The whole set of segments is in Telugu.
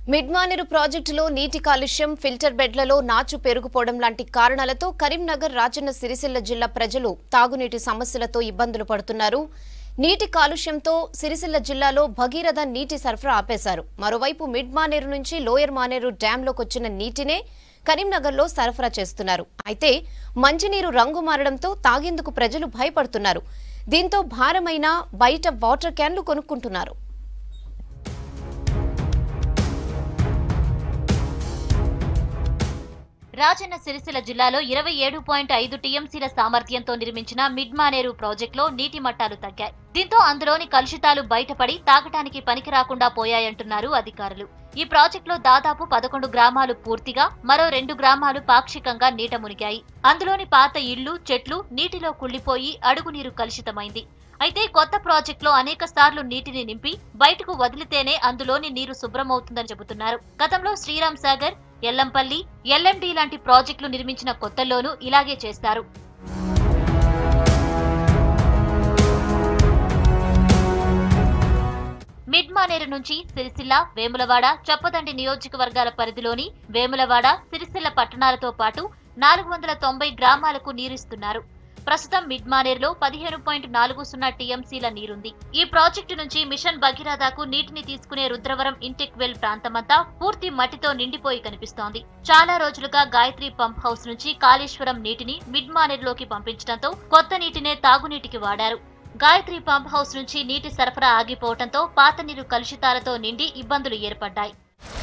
మిడ్మానేరు ప్రాజెక్టులో నీటి కాలుష్యం ఫిల్టర్ బెడ్లలో నాచు పెరుగుపోవడం లాంటి కారణాలతో కరీంనగర్ రాజన్న సిరిసిల్ల జిల్లా ప్రజలు తాగునీటి సమస్యలతో ఇబ్బందులు పడుతున్నారు నీటి కాలుష్యంతో సిరిసిల్ల జిల్లాలో భగీరథ నీటి సరఫరా ఆపేశారు మరోవైపు మిడ్ మానేరు నుంచి లోయర్ మానేరు డ్యాంలోకి వచ్చిన నీటినే కరీంనగర్లో సరఫరా చేస్తున్నారు అయితే మంచినీరు రంగు మారడంతో తాగేందుకు ప్రజలు భయపడుతున్నారు దీంతో భారమైన బయట వాటర్ క్యాన్లు కొనుక్కుంటున్నారు రాజన్న సిరిసిల్ల జిల్లాలో ఇరవై ఏడు పాయింట్ ఐదు టీఎంసీల సామర్థ్యంతో నిర్మించిన మిడ్ మానేరు ప్రాజెక్టులో నీటి మట్టాలు తగ్గాయి దీంతో అందులోని కలుషితాలు బయటపడి తాగటానికి పనికి రాకుండా పోయాయంటున్నారు అధికారులు ఈ ప్రాజెక్టులో దాదాపు పదకొండు గ్రామాలు పూర్తిగా మరో రెండు గ్రామాలు పాక్షికంగా నీట మునిగాయి అందులోని పాత ఇళ్లు చెట్లు నీటిలో కుళ్లిపోయి అడుగునీరు కలుషితమైంది అయితే కొత్త ప్రాజెక్టులో అనేక సార్లు నీటిని నింపి బయటకు వదిలితేనే అందులోని నీరు శుభ్రమవుతుందని చెబుతున్నారు గతంలో శ్రీరామ్ సాగర్ ఎల్లంపల్లి ఎల్ఎండి లాంటి ప్రాజెక్టులు నిర్మించిన కొత్తల్లోనూ ఇలాగే చేస్తారు మిడ్ మానేరు నుంచి సిరిసిల్ల వేములవాడ చప్పదండి నియోజకవర్గాల పరిధిలోని వేములవాడ సిరిసిల్ల పట్టణాలతో పాటు నాలుగు వందల తొంభై గ్రామాలకు నీరిస్తున్నారు ప్రస్తుతం మిడ్ మానేరులో పదిహేను పాయింట్ నాలుగు సున్నా టీఎంసీల నీరుంది ఈ ప్రాజెక్టు నుంచి మిషన్ భగీరథకు నీటిని తీసుకునే రుద్రవరం ఇంటెక్ వెల్ ప్రాంతమంతా పూర్తి మట్టితో నిండిపోయి కనిపిస్తోంది చాలా రోజులుగా గాయత్రి పంప్ హౌస్ నుంచి కాళేశ్వరం నీటిని మిడ్ మానేరులోకి పంపించడంతో కొత్త నీటినే తాగునీటికి వాడారు గాయత్రి పంప్ హౌస్ నుంచి నీటి సరఫరా ఆగిపోవడంతో పాత నీరు కలుషితాలతో నిండి ఇబ్బందులు ఏర్పడ్డాయి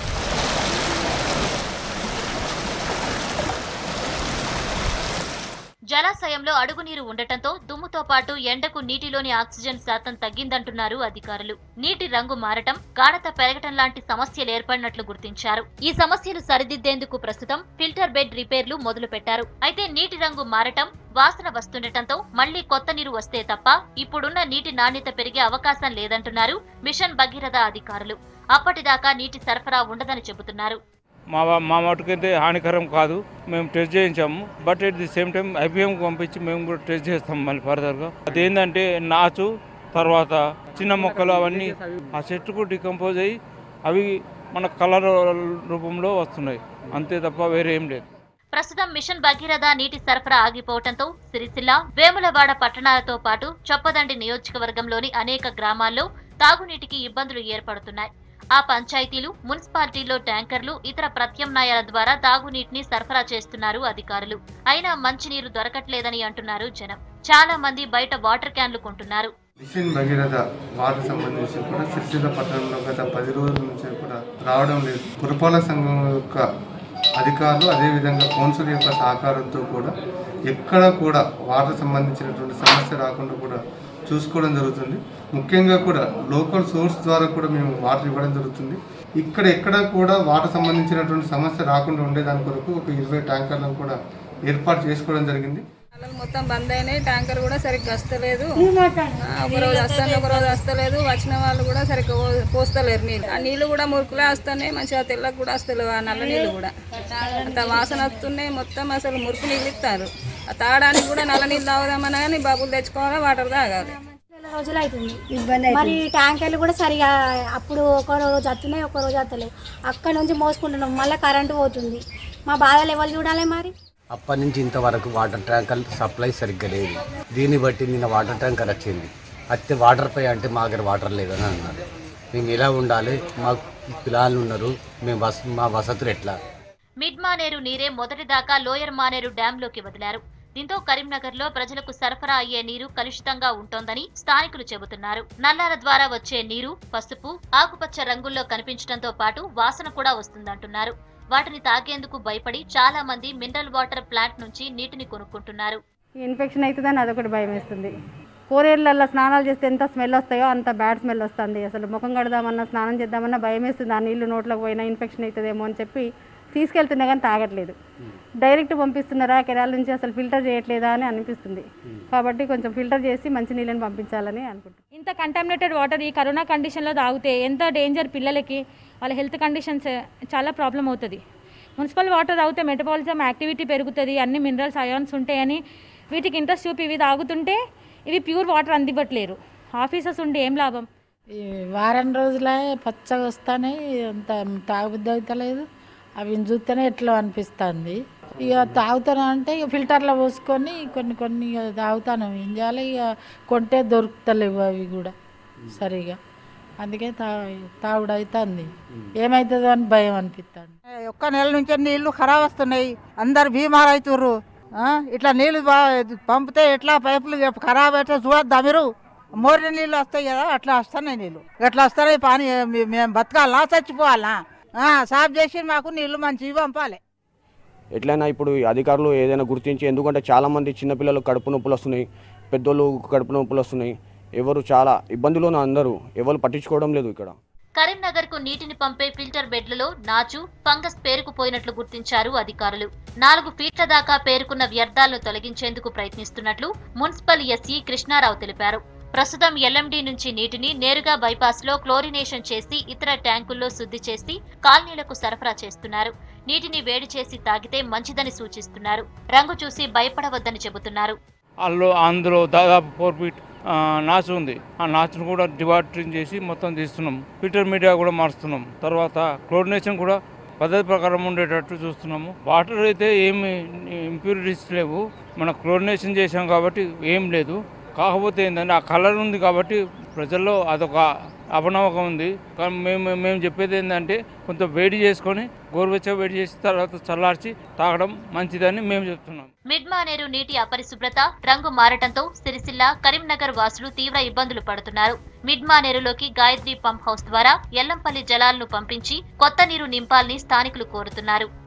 జలాశయంలో అడుగునీరు ఉండటంతో దుమ్ముతో పాటు ఎండకు నీటిలోని ఆక్సిజన్ శాతం తగ్గిందంటున్నారు అధికారులు నీటి రంగు మారటం గాఢత పెరగటం లాంటి సమస్యలు ఏర్పడినట్లు గుర్తించారు ఈ సమస్యలు సరిదిద్దేందుకు ప్రస్తుతం ఫిల్టర్ బెడ్ రిపేర్లు మొదలు పెట్టారు అయితే నీటి రంగు మారటం వాసన వస్తుండటంతో మళ్లీ కొత్త నీరు వస్తే తప్ప ఇప్పుడున్న నీటి నాణ్యత పెరిగే అవకాశం లేదంటున్నారు మిషన్ భగీరథ అధికారులు అప్పటిదాకా నీటి సరఫరా ఉండదని చెబుతున్నారు మా వా- మా మటుకైతే హానికరం కాదు మేము టెస్ట్ చేయించాము but at the same time ఐపీఎంకి పంపించి మేము కూడా టెస్ట్ చేస్తాం మళ్ళీ ఫర్దర్గా అదేంటంటే నాచు తర్వాత చిన్న మొక్కలు అవన్నీ ఆ చెట్టుకు డికంపోజ్ అయ్యి అవి మన కలర్ రూపంలో వస్తున్నాయి అంతే తప్ప వేరే ఏం లేదు ప్రస్తుతం మిషన్ భగీరథ నీటి సరఫరా ఆగిపోవడంతో సిరిసిల్ల వేములవాడ పట్టణాలతో పాటు చొప్పదండి నియోజకవర్గంలోని అనేక గ్రామాల్లో తాగునీటికి ఇబ్బందులు ఏర్పడుతున్నాయి ఆ పంచాయతీలు మున్సిపాలిటీల్లో ట్యాంకర్లు ఇతర ప్రత్యామ్నాయాల ద్వారా తాగునీటిని సరఫరా చేస్తున్నారు అధికారులు అయినా మంచినీరు దొరకట్లేదని అంటున్నారు జనం చాలా మంది బయట వాటర్ క్యాన్లు కొంటున్నారు మిషన్ భగీరథ వాటర్ సంబంధించి కూడా సిరిసిల్ల పట్టణంలో గత పది రోజుల నుంచి కూడా రావడం లేదు పురపాలక సంఘం యొక్క అధికారులు అదేవిధంగా కౌన్సిల్ యొక్క సహకారంతో కూడా ఎక్కడ కూడా వాటర్ సంబంధించినటువంటి సమస్య రాకుండా కూడా చూసుకోవడం జరుగుతుంది ముఖ్యంగా కూడా లోకల్ సోర్స్ ద్వారా కూడా మేము వాటర్ ఇవ్వడం జరుగుతుంది ఇక్కడ ఎక్కడ కూడా వాటర్ సంబంధించినటువంటి సమస్య రాకుండా ఉండేదాని కొరకు ఒక ఇరవై ట్యాంకర్లను కూడా ఏర్పాటు చేసుకోవడం జరిగింది నల్లలు మొత్తం బంద్ అయినాయి ట్యాంకర్ కూడా సరిగ్గా వస్తలేదు ఆ, ఒక రోజు వస్తాను ఒక రోజు వస్తలేదు వచ్చిన వాళ్ళు కూడా సరిగ్గా పో- పోస్తలేరు నీళ్ళు ఆ నీళ్ళు కూడా మురుకులే వస్తున్నాయి మంచిగా తెల్లకి కూడా వస్తలేవు ఆ నల్ల నీళ్ళు కూడా అంత వాసన వస్తున్నాయి మొత్తం అసలు మురుకు నీళ్ళు ఇస్తారు ఆ తాగడానికి కూడా నల్ల నీళ్ళు తాగుదామన్నా కానీ బాబులు తెచ్చుకోవాలి వాటర్ తాగాలి నెల రోజులు అవుతుంది మరి ట్యాంకర్లు కూడా సరిగా అప్పుడు ఒక రోజు వస్తున్నాయి ఒక రోజు వస్తలేవు అక్కడ నుంచి మోసుకుంటున్నాం మళ్ళీ కరెంటు పోతుంది మా బాధలు ఎవరు చూడాలి మరి అప్పటి నుంచి ఇంతవరకు వాటర్ ట్యాంకర్ సప్లై సరిగ్గా లేదు దీన్ని బట్టి నిన్న వాటర్ ట్యాంకర్ వచ్చింది అయితే వాటర్ పై అంటే మా దగ్గర వాటర్ లేదని అన్నారు మేము ఎలా ఉండాలి మాకు పిల్లలు ఉన్నారు మేము వస మా వసతులు ఎట్లా మిడ్ మానేరు నీరే మొదటిదాకా లోయర్ మానేరు డ్యాంలోకి వదిలారు దీంతో కరీంనగర్లో ప్రజలకు సరఫరా అయ్యే నీరు కలుషితంగా ఉంటోందని స్థానికులు చెబుతున్నారు నల్లాల ద్వారా వచ్చే నీరు పసుపు ఆకుపచ్చ రంగుల్లో కనిపించడంతో పాటు వాసన కూడా వస్తుందంటున్నారు వాటిని తాగేందుకు భయపడి చాలా మంది మినరల్ వాటర్ ప్లాంట్ నుంచి నీటిని కొనుక్కుంటున్నారు ఇన్ఫెక్షన్ అవుతుందని అదొకటి భయం వేస్తుంది కోరేళ్ళల్లో స్నానాలు చేస్తే ఎంత స్మెల్ వస్తాయో అంత బ్యాడ్ స్మెల్ వస్తుంది అసలు ముఖం కడదామన్నా స్నానం చేద్దామన్నా భయం వేస్తుంది ఆ నీళ్లు నోట్లోకి పోయినా ఇన్ఫెక్షన్ అవుతుందేమో అని చెప్పి తీసుకెళ్తున్నా కానీ తాగట్లేదు డైరెక్ట్ పంపిస్తున్నారా కెనాల్ నుంచి అసలు ఫిల్టర్ చేయట్లేదా అని అనిపిస్తుంది కాబట్టి కొంచెం ఫిల్టర్ చేసి మంచి నీళ్ళని పంపించాలని అనుకుంటున్నాను ఇంత కంటామినేటెడ్ వాటర్ ఈ కరోనా కండిషన్లో తాగితే ఎంత డేంజర్ పిల్లలకి వాళ్ళ హెల్త్ కండిషన్స్ చాలా ప్రాబ్లం అవుతుంది మున్సిపల్ వాటర్ తాగితే మెటబాలిజం యాక్టివిటీ పెరుగుతుంది అన్ని మినరల్స్ అయాన్స్ ఉంటాయని వీటికి ఇంట్రెస్ట్ చూపి ఇవి తాగుతుంటే ఇవి ప్యూర్ వాటర్ అందివ్వట్లేరు ఆఫీసర్స్ ఉండి ఏం లాభం ఈ వారం రోజులే పచ్చగా వస్తానే అంత తాగుబుద్ధి అవుతలేదు అవి చూస్తేనే ఎట్లా అనిపిస్తుంది ఇక తాగుతాను అంటే ఇక ఫిల్టర్లో పోసుకొని కొన్ని కొన్ని ఇక తాగుతాను ఏం చేయాలి ఇక కొంటే దొరుకుతలేవు అవి కూడా సరిగా అందుకే తా తాగుడు అవుతుంది ఏమవుతుందో అని భయం అనిపిస్తుంది ఒక్క నెల నుంచి నీళ్లు ఖరాబ్ వస్తున్నాయి అందరు బీమార్ అవుతుర్రు ఆ, ఇట్లా నీళ్లు బా- పంపితే ఎట్లా పైపులు ఖరాబ్ అయితే చూడద్దా మీరు మోరిన నీళ్ళు వస్తాయి కదా అట్లా వస్తున్నాయి నీళ్ళు అట్లా వస్తున్నాయి పాని మే- మేము బతకాలనా చచ్చిపోవాలనా ఆ, సాఫ్ చేసి మాకు నీళ్లు మంచివి పంపాలి ఎట్లయినా ఇప్పుడు ఈ అధికారులు ఏదైనా గుర్తించి ఎందుకంటే చాలామంది చిన్నపిల్లలు కడుపు నొప్పులు వస్తున్నాయి పెద్దోళ్ళు కడుపు నొప్పులు వస్తున్నాయి ఎవరు చాలా ఇబ్బందులు అందరూ ఎవరు పట్టించుకోవడం లేదు ఇక్కడ కరీంనగర్ కు నీటిని పంపే ఫిల్టర్ బెడ్లలో నాచు ఫంగస్ పేరుకుపోయినట్లు గుర్తించారు అధికారులు నాలుగు ఫీట్ల దాకా పేరుకున్న వ్యర్థాలను తొలగించేందుకు ప్రయత్నిస్తున్నట్లు మున్సిపల్ ఎస్ఈ కృష్ణారావు తెలిపారు ప్రస్తుతం ఎల్ఎండి నుంచి నీటిని నేరుగా బైపాస్ లో క్లోరినేషన్ చేసి ఇతర ట్యాంకుల్లో శుద్ధి చేసి కాలనీలకు సరఫరా చేస్తున్నారు నీటిని వేడి చేసి తాగితే మంచిదని సూచిస్తున్నారు రంగు చూసి భయపడవద్దని చెబుతున్నారు అందులో అందులో దాదాపు ఫోర్ ఫీట్ ఆ, నాచు ఉంది ఆ నాచును కూడా డివాటరింగ్ చేసి మొత్తం తీస్తున్నాం ఫిల్టర్ మీడియా కూడా మారుస్తున్నాం తర్వాత క్లోరినేషన్ కూడా పద్ధతి ప్రకారం ఉండేటట్టు చూస్తున్నాము వాటర్ అయితే ఏమి ఇంప్యూరిటీస్ లేవు మన క్లోరినేషన్ చేసాం కాబట్టి ఏం లేదు కాకపోతే ఏంటంటే ఆ కలర్ ఉంది కాబట్టి ప్రజల్లో అదొక అపనమ్మకం ఉంది కానీ మేము మేము చెప్పేది ఏంటంటే కొంత వేడి చేసుకొని గోరువెచ్చగా వేడి చేసి తర్వాత చల్లార్చి తాగడం మంచిదని మేము చెప్తున్నాం మిడ్ మానేరు నీటి అపరిశుభ్రత రంగు మారటంతో సిరిసిల్ల కరీంనగర్ వాసులు తీవ్ర ఇబ్బందులు పడుతున్నారు మిడ్ మానేరులోకి గాయత్రి పంప్ హౌస్ ద్వారా ఎల్లంపల్లి జలాలను పంపించి కొత్త నీరు నింపాలని స్థానికులు కోరుతున్నారు